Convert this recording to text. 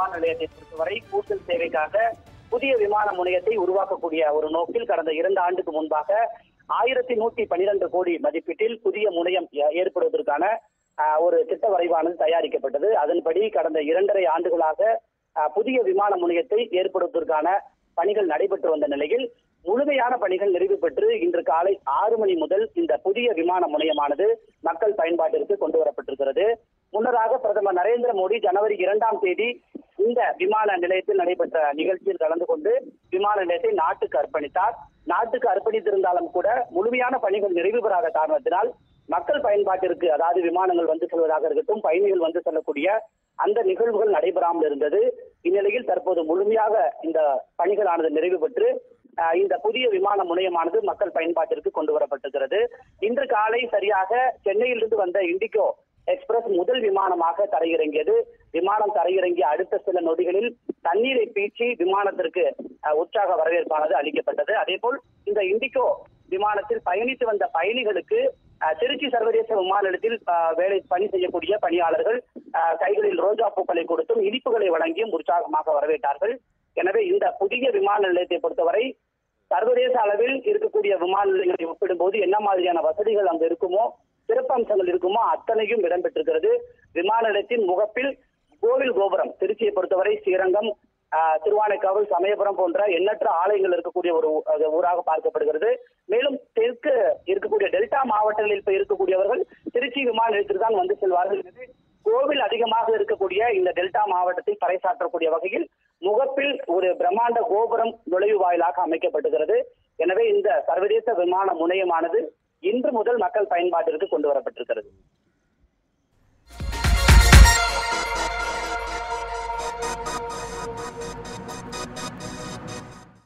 விமான நிலையத்தை பொறுத்தவரை கூடுதல் சேவைக்காக புதிய விமான முனையத்தை உருவாக்கக்கூடிய ஒரு நோக்கில் கடந்த இரண்டு ஆண்டுக்கு முன்பாக ஆயிரத்தி நூத்தி பனிரெண்டு கோடி மதிப்பீட்டில் புதிய முனையம் ஏ- ஏற்படுவதற்கான ஆஹ், ஒரு திட்ட வரைவானது தயாரிக்கப்பட்டது அதன்படி கடந்த இரண்டரை ஆண்டுகளாக ஆஹ், புதிய விமான முனையத்தை ஏற்படுத்துவதற்கான பணிகள் நடைபெற்று வந்த நிலையில் முழுமையான பணிகள் நிறைவு பெற்று இன்று காலை ஆறு மணி முதல் இந்த புதிய விமான முனையமானது மக்கள் பயன்பாட்டிற்கு கொண்டு வரப்பட்டிருக்கிறது முன்னதாக பிரதமர் நரேந்திர மோடி ஜனவரி இரண்டாம் தேதி இந்த விமான நிலையத்தில் நடைபெற்ற நிகழ்ச்சியில் கலந்து கொண்டு விமான நிலையத்தை நாட்டுக்கு அர்ப்பணித்தார் நாட்டுக்கு அர்ப்பணித்திருந்தாலும் கூட முழுமையான பணிகள் நிறைவு பெறாத காரணத்தினால் மக்கள் பயன்பாட்டிற்கு அதாவது விமானங்கள் வந்து செல்வதாக இருக்கட்டும் பயணிகள் வந்து செல்லக்கூடிய அந்த நிகழ்வுகள் நடைபெறாமல் இருந்தது இந்நிலையில் தற்போது முழுமையாக இந்த பணிகளானது நிறைவு பெற்று அஹ், இந்த புதிய விமான முனையமானது மக்கள் பயன்பாட்டிற்கு கொண்டு வரப்பட்டிருக்கிறது இன்று காலை சரியாக சென்னையிலிருந்து வந்த இண்டிகோ எக்ஸ்பிரஸ் முதல் விமானமாக தரையிறங்கியது விமானம் தரையிறங்கிய அடுத்த சில நொடிகளில் தண்ணீரை பீச்சி விமானத்திற்கு அஹ், உற்சாக வரவேற்பானது அளிக்கப்பட்டது அதேபோல் இந்த இண்டிகோ விமானத்தில் பயணித்து வந்த பயணிகளுக்கு அஹ், திருச்சி சர்வதேச விமான நிலையத்தில் அஹ், வேலை பணி செய்யக்கூடிய பணியாளர்கள் அஹ், கைகளில் ரோஜா பூக்களை கொடுத்தும் இனிப்புகளை வழங்கியும் உற்சாகமாக வரவேற்றார்கள் எனவே இந்த புதிய விமான நிலையத்தை பொறுத்தவரை சர்வதேச அளவில் இருக்கக்கூடிய விமான நிலையங்களை ஒப்பிடும்போது என்ன மாதிரியான வசதிகள் அங்கு இருக்குமோ சிறப்பம்சங்கள் இருக்குமோ அத்தனையும் இடம்பெற்றிருக்கிறது விமான நிலையத்தின் முகப்பில் கோவில் கோபுரம் திருச்சியை பொறுத்தவரை ஸ்ரீரங்கம் ஆஹ், திருவானைக்காவல் சமயபுரம் போன்ற எண்ணற்ற ஆலயங்கள் இருக்கக்கூடிய ஒரு ஊ- அது ஊராக பார்க்கப்படுகிறது மேலும் தெற்கு இருக்கக்கூடிய டெல்டா மாவட்டங்களில் இப்ப இருக்கக்கூடியவர்கள் திருச்சி விமான நிலையத்திற்கு தான் வந்து செல்வார்கள் எனவே கோவில் அதிகமாக இருக்கக்கூடிய இந்த டெல்டா மாவட்டத்தை பறைசாற்றக்கூடிய வகையில் முகப்பில் ஒரு பிரம்மாண்ட கோபுரம் நுழைவு வாயிலாக அமைக்கப்பட்டுகிறது எனவே இந்த சர்வதேச விமான முனையமானது இன்று முதல் மக்கள் பயன்பாட்டிற்கு கொண்டு வரப்பட்டிருக்கிறது